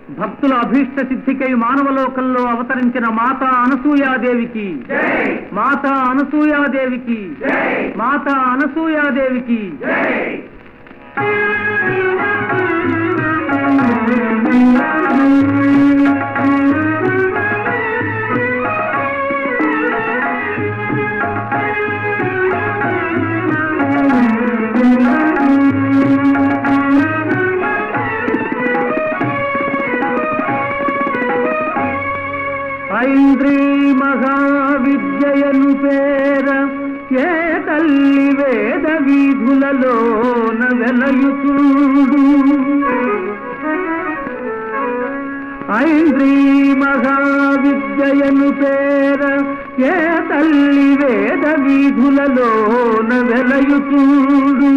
భక్తుల అభీష్ట సిద్ధికై మానవలోకంలో అవతరించిన మాతా అనసూయాదేవికి మాతా అనసూయాదేవికి మాతా అనసూయాదేవికి ఐంద్రీ మహావిద్యయను పేర ఏ తల్లి వేద వీధులలోన వెలయుచుడు ఐంద్రీ మహావిద్యయను పేర ఏ తల్లి వేద వీధులలోన వెలయుచుడు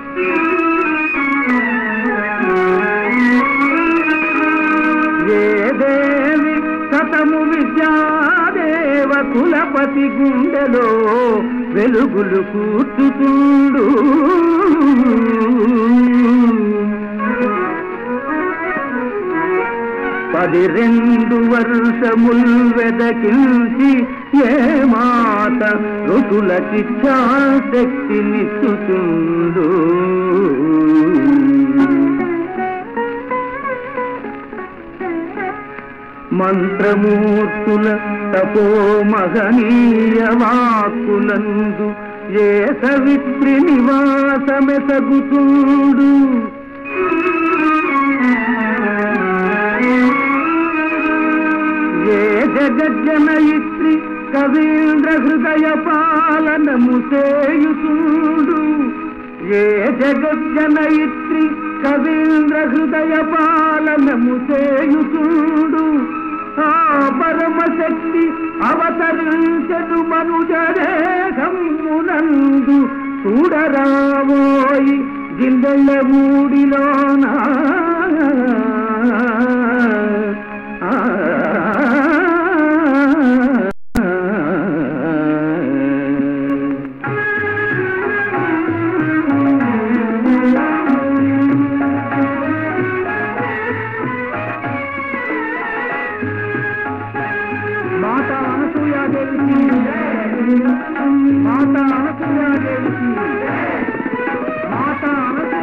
ఏ దేవి సతము విద్యాదేవ కులపతి గుండెలో వెలుగులు కూర్చుతుండు పది రెండు వర్షముల్ వెదకించి ఏ మాత ఋతుల శక్తినిచ్చుతుండు మంత్రమూర్తుల తపో మహనీయ వాక్కులందు ఏ సవిత్రి నివాసమెసగుతుండు ఏ జగజ్జనయిత్రి కవీంద్ర హృదయ పాలనము చేయుతుండు ఏ జగజ్జనయిత్రి కవీంద్ర హృదయ పాలనము చేయుతుండు ఆ పరమశక్తి అవతరించదు మనుజరేఖమునందు చూడరావోయి జిల్లెళ్ళ మూడిలోనా ఆ మాతా అనసూయాదేవికి మాతా అనసూయాదేవికి మాతా అనసూయ